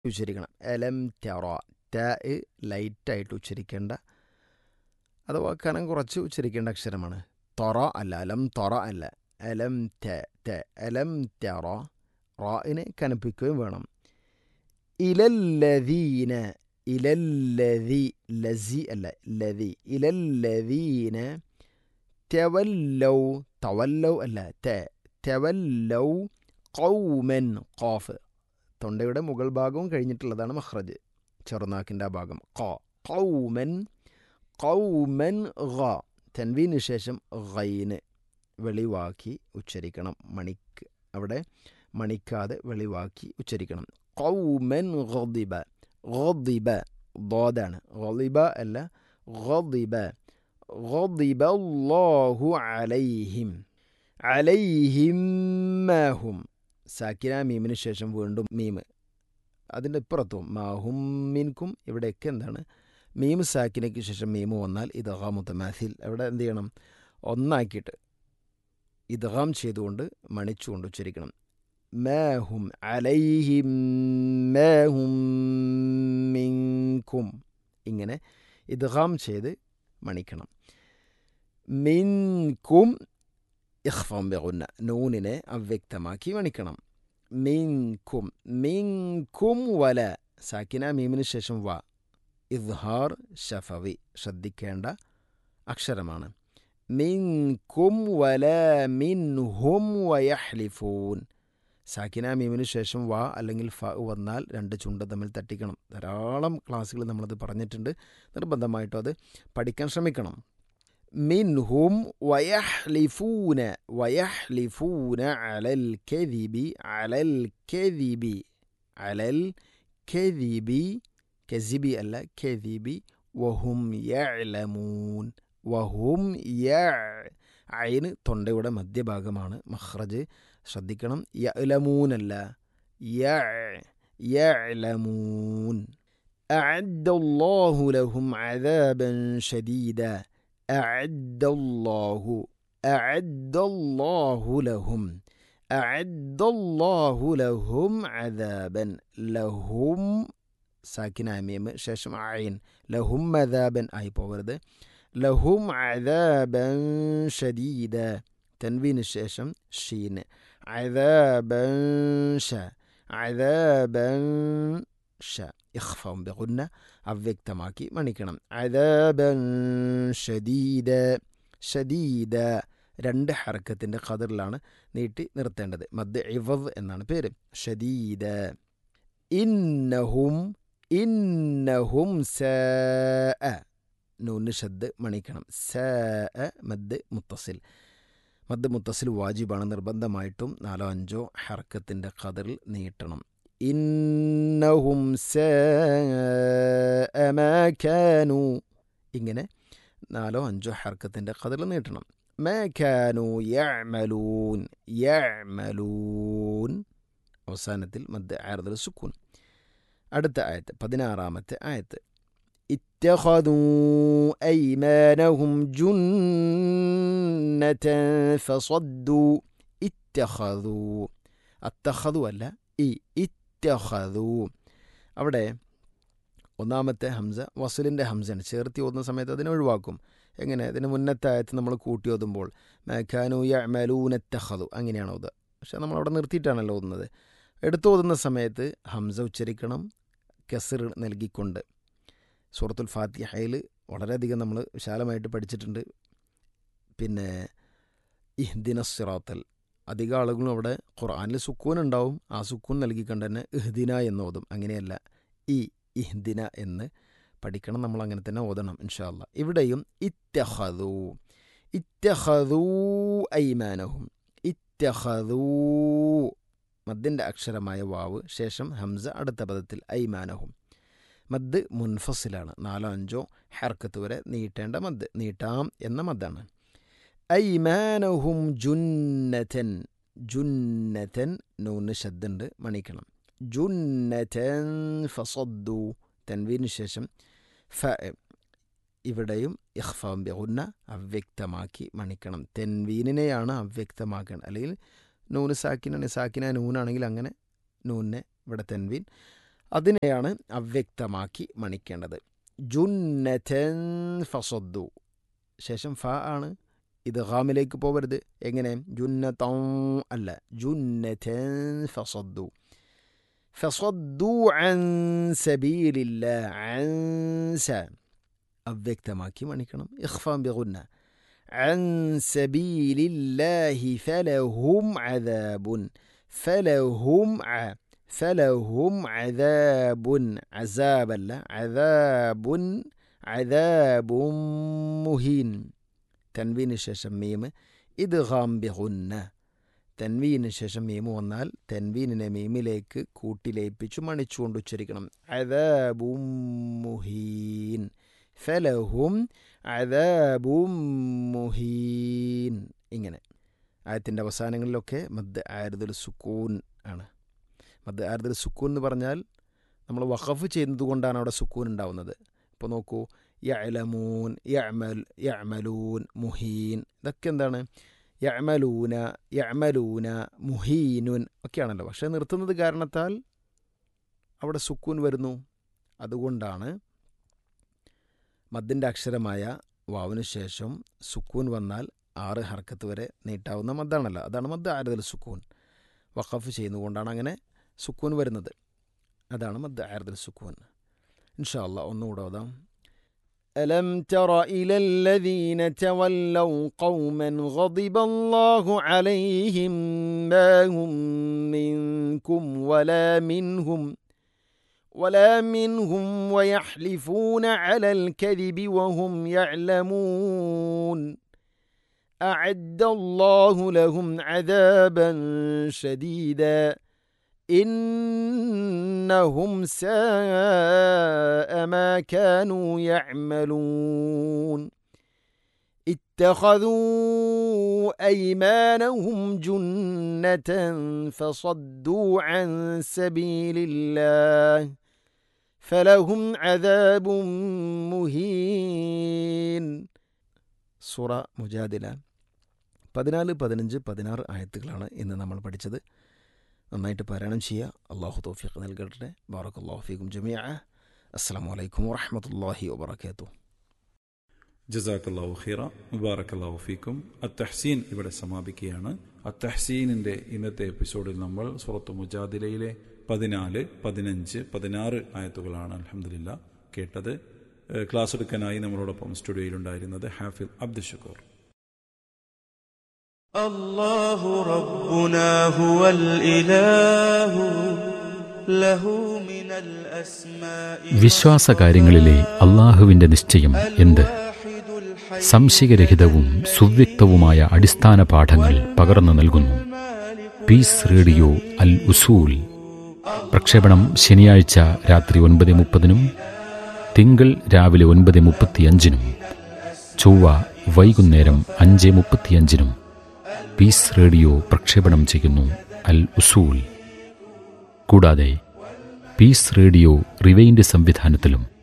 ഉച്ചരിക്കണം എലം തെറ ത ലൈറ്റായിട്ട് ഉച്ചരിക്കേണ്ട അഥവാ കനം കുറച്ച് ഉച്ചരിക്കേണ്ട അക്ഷരമാണ് തൊറ അല്ല അലം തൊറ അല്ല എലം ത ത എലം തെറ റായിനെ കനപ്പിക്കുകയും വേണം ഇലല്ലദീന ഇലല്ലദി ലസി അല്ല ലതി ഇലല്ലദീന തെവല്ലൗ തവല്ലൗ അല്ല ത തെവല്ലൗ കൗമൻ ഖാഫ് തൊണ്ടയുടെ മുകൾ ഭാഗവും കഴിഞ്ഞിട്ടുള്ളതാണ് മഹ്റജ് ചെറുനാക്കിൻ്റെ ആ ഭാഗം ഖ കൗമൻ കൗമൻ ഖ തൻവീന് ശേഷം ഖൈന് വെളിവാക്കി ഉച്ചരിക്കണം മണിക്ക് അവിടെ മണിക്കാതെ വെളിവാക്കി ഉച്ചരിക്കണം കൗമൻ ഗദിബ ഗദിബ ദോദാണ് ഗദിബ അല്ല ഗദിബ ഗദിബ അല്ലാഹു അലൈഹിം അലൈഹിം മാഹും സാക്കിന മീമിന് ശേഷം വീണ്ടും മീമ് അതിൻ്റെ ഇപ്പുറത്തും മാഹും മീൻക്കും ഇവിടെയൊക്കെ എന്താണ് മീം സാക്കിനയ്ക്ക് ശേഷം മീമ് വന്നാൽ ഇദ്ഗാം മുത്തമാസിൽ അവിടെ എന്ത് ചെയ്യണം ഒന്നാക്കിയിട്ട് ഇദ്ഗാം ചെയ്തുകൊണ്ട് മണിച്ചുകൊണ്ട് ഉച്ചരിക്കണം മാഹും അലൈഹിം മാഹും മിൻകും ഇങ്ങനെ ഇദ്ഗാം ചെയ്ത് മണിക്കണം മിൻകും ഇഖ്ഫം ബിഗുന്ന നൂനിനെ അവ്യക്തമാക്കി മണിക്കണം മിൻകും മിൻകും വല സാക്കിന മീമിന് ശേഷം വ ഇദ്ഹാർ ഷഫവി ശ്രദ്ധിക്കേണ്ട അക്ഷരമാണ് മിൻകും വല മിൻഹും വയഹ്ലിഫൂൻ സാക്കിന മീമിന് ശേഷം വ അല്ലെങ്കിൽ ഫ വന്നാൽ രണ്ട് ചുണ്ട് തമ്മിൽ തട്ടിക്കണം ധാരാളം ക്ലാസ്സുകൾ നമ്മളത് പറഞ്ഞിട്ടുണ്ട് നിർബന്ധമായിട്ടും അത് പഠിക്കാൻ ശ്രമിക്കണം മിൻഹും വയഹ്ലിഫൂന വയഹ്ലിഫൂന അലൽ കെതിബി അലൽ കെതിബി അലൽ കെതിബി കെസിബി അല്ല കെതിബി വഹും യഅലമൂൻ വഹും യ അയിന് തൊണ്ടയുടെ മധ്യഭാഗമാണ് മഹ്റജ് ശ്രദ്ധിക്കണം യഅലമൂനല്ല യ യഅലമൂൻ أعد الله لهم عذابا شديدا أعد الله أعد الله لهم أعد الله لهم عذابا لهم സാക്കിന മീമ് ശേഷം അയിൻ ലഹും മദാബൻ ആയി പോകരുത് ലഹും അദാബൻ ഷദീദ തൻവീന് ശേഷം ഷീന് അദാബൻ ഷ അദാബൻ ഷ ഇഖ്ഫം ബിഗുന്ന അവ്യക്തമാക്കി മണിക്കണം അദാബൻ ഷദീദ ഷദീദ രണ്ട് ഹർക്കത്തിൻ്റെ ഖദറിലാണ് നീട്ടി നിർത്തേണ്ടത് മദ് ഇവവ് എന്നാണ് പേര് ഷദീദ ഇന്നഹും ഇന്നഹും സാഅ നൂന് ഷദ് മണിക്കണം സാഅ മദ് മുത്തസിൽ മദ് മുത്തസിൽ വാജിബാണ് നിർബന്ധമായിട്ടും നാലോ അഞ്ചോ ഹർക്കത്തിൻ്റെ ഖദറിൽ നീട്ടണം ഇന്നഹും സാഅ മാ കാനു ഇങ്ങനെ നാലോ അഞ്ചോ ഹർക്കത്തിൻ്റെ ഖദറിൽ നീട്ടണം മാ കാനു യഅമലൂൻ യഅമലൂൻ അവസാനത്തിൽ മദ് ആർദൽ സുക്കൂൻ അടുത്ത ആയത്ത് പതിനാറാമത്തെ ആയത്ത് اتخذوا أيمانهم جنة فصدوا اتخذوا اتخذوا അല്ല ഈ ഇറ്റഖതു അവിടെ ഒന്നാമത്തെ ഹംസ വസുലിൻ്റെ ഹംസയാണ് ചേർത്തി ഓതുന്ന സമയത്ത് അതിനെ ഒഴിവാക്കും എങ്ങനെ അതിന് മുന്നത്തെ ആയത്ത് നമ്മൾ കൂട്ടി ഓതുമ്പോൾ മേഖാനു യമലൂനത്തഹതു അങ്ങനെയാണ് ഓതുക പക്ഷെ നമ്മളവിടെ നിർത്തിയിട്ടാണല്ലോ ഓതുന്നത് എടുത്തു ഓതുന്ന സമയത്ത് ഹംസ ഉച്ചരിക്കണം കെസർ നൽകിക്കൊണ്ട് സൂറത്തുൽ ഫാത്തിഹയിൽ വളരെയധികം നമ്മൾ വിശാലമായിട്ട് പഠിച്ചിട്ടുണ്ട് പിന്നെ ഇഹ്ദിന സിറാത്തൽ അധിക ആളുകളും അവിടെ ഖുർആാനിൽ സുക്കൂൻ ഉണ്ടാവും ആ സുക്കൂൻ നൽകിക്കൊണ്ട് തന്നെ ഇഹ്ദിന എന്ന് ഓതും അങ്ങനെയല്ല ഈ ഇഹ്ദിന എന്ന് പഠിക്കണം നമ്മൾ അങ്ങനെ തന്നെ ഓതണം ഇൻഷാല്ല ഇവിടെയും ഇറ്റഹദൂ ഇറ്റഹദൂ ഐമാനഹും ഇറ്റഹദൂ മദ്ദിൻ്റെ അക്ഷരമായ വാവ് ശേഷം ഹംസ അടുത്ത പദത്തിൽ ഐമാനഹും മദ് മുൻഫസിലാണ് നാലോ അഞ്ചോ ഹർക്കത്ത് വരെ നീട്ടേണ്ട മദ് നീട്ടാം എന്ന മദ്ദാണ് ഐമാനഹും ജുന്നതൻ ജുന്നതൻ നൂന് ശബ്ദുണ്ട് മണിക്കണം ജുന്നതൻ ഫസദ്ദു തൻവീന് ശേഷം ഫ ഇവിടെയും ഇഖ്ഫാം ബിഗുന്ന അവ്യക്തമാക്കി മണിക്കണം തെൻവീനിനെയാണ് അവ്യക്തമാക്കേണ്ടത് അല്ലെങ്കിൽ നൂന് സാക്കിനാണ് സാക്കിന നൂനാണെങ്കിൽ അങ്ങനെ നൂനെ ഇവിടെ തെൻവീൻ അതിനെയാണ് അവ്യക്തമാക്കി മണിക്കേണ്ടത് ജുന്നതൻ ഫസദ്ദു ശേഷം ഫ ആണ് ഇത് ഹാമിലേക്ക് പോകരുത് എങ്ങനെ ജുന്നതൗ അല്ല ജുന്നതൻ ഫസദ്ദു ഫസദ്ദു അൻ സബീലില്ല അൻസ അവ്യക്തമാക്കി മണിക്കണം ഇഖ്ഫാം ബിഗുന്ന عن سبيل الله فلهم عذاب فلهم ع فلهم عذاب عذاب لا عذاب عذاب مهين تنوين الشاشة ميم إدغام بغنة തൻവീന് ശേഷം മീമ് വന്നാൽ തെൻവീനിനെ മീമിലേക്ക് കൂട്ടിലയിപ്പിച്ചു മണിച്ചുകൊണ്ട് ഉച്ചരിക്കണം അദാബും മുഹീൻ ഫലഹും അദാബും മുഹീൻ ഇങ്ങനെ ആയത്തിൻ്റെ അവസാനങ്ങളിലൊക്കെ മദ് ആരുദുൽ സുക്കൂൻ ആണ് മദ് ആരുദുൽ സുക്കൂൻ എന്ന് പറഞ്ഞാൽ നമ്മൾ വഖഫ് ചെയ്യുന്നത് കൊണ്ടാണ് അവിടെ സുക്കൂൻ ഉണ്ടാവുന്നത് ഇപ്പോൾ നോക്കൂ യഅലമൂൻ യഅമൽ യഅമലൂൻ മുഹീൻ ഇതൊക്കെ എന്താണ് യഅമലൂന യഅമലൂന മുഹീനുൻ ഒക്കെയാണല്ലോ പക്ഷേ നിർത്തുന്നത് കാരണത്താൽ അവിടെ സുക്കൂൻ വരുന്നു അതുകൊണ്ടാണ് മദ്ദിൻ്റെ അക്ഷരമായ വാവിന് ശേഷം സുക്കൂൻ വന്നാൽ ആറ് ഹർക്കത്ത് വരെ നീട്ടാവുന്ന മദ്ദാണല്ലോ അതാണ് മദ് ആരുതൽ സുക്കൂൻ വഖഫ് ചെയ്യുന്നതുകൊണ്ടാണ് അങ്ങനെ സുക്കൂൻ വരുന്നത് അതാണ് മദ് ആരുതൽ സുക്കൂൻ ഇൻഷാ അല്ലാ ഒന്നുകൂടെ ഓതാം ألم تر إلى الذين تولوا قوما غضب الله عليهم ما هم منكم ولا منهم ولا منهم ويحلفون على الكذب وهم يعلمون أعد الله لهم عذابا شديدا إنهم ساء ما كانوا يعملون اتخذوا أيمانهم جنة فصدوا عن سبيل الله فلهم عذاب مهين സൂറ മുജാദില പതിനാല് പതിനഞ്ച് പതിനാറ് ആയത്തുകളാണ് ഇന്ന് നമ്മൾ പഠിച്ചത് നന്നായിട്ട് പാരായണം ചെയ്യുക അള്ളാഹു തോഫിഖ് നൽകട്ടെ ബാറക്കല്ലാഹു ഫീക്കും ജമിയ അസ്സാം വലൈക്കും വാഹമത്തല്ലാഹി വാബർക്കാത്തു ജസാക്കല്ലാഹു ഖീറ മുബാറക്കല്ലാഹു ഫീക്കും അത്തഹ്സീൻ ഇവിടെ സമാപിക്കുകയാണ് അത്തഹ്സീനിൻ്റെ ഇന്നത്തെ എപ്പിസോഡിൽ നമ്മൾ സുറത്ത് മുജാദിലയിലെ പതിനാല് പതിനഞ്ച് പതിനാറ് ആയത്തുകളാണ് അലഹമില്ല കേട്ടത് ഏഹ് ക്ലാസ് എടുക്കാനായി നമ്മളോടൊപ്പം സ്റ്റുഡിയോയിലുണ്ടായിരുന്നത് ഹാഫിൽ അബ്ദുൽ ഷക്കൂർ الله ربنا هو الإله له من الأسماء വിശ്വാസകാര്യങ്ങളിലെ അള്ളാഹുവിന്റെ നിശ്ചയം എന്ത് الواحد الحي സംശയരഹിതവും സുവ്യക്തവുമായ അടിസ്ഥാന പാഠങ്ങൾ പകർന്നു നൽകുന്നു പീസ് റേഡിയോ അൽ ഉസൂൽ പ്രക്ഷേപണം ശനിയാഴ്ച രാത്രി ഒൻപത് മുപ്പതിനും തിങ്കൾ രാവിലെ ഒൻപത് മുപ്പത്തിയഞ്ചിനും ചൊവ്വ വൈകുന്നേരം അഞ്ച് മുപ്പത്തിയഞ്ചിനും പീസ് റേഡിയോ പ്രക്ഷേപണം ചെയ്യുന്നു അൽ ഉസൂൽ കൂടാതെ പീസ് റേഡിയോ റിവൈൻഡ് സംവിധാനത്തിലും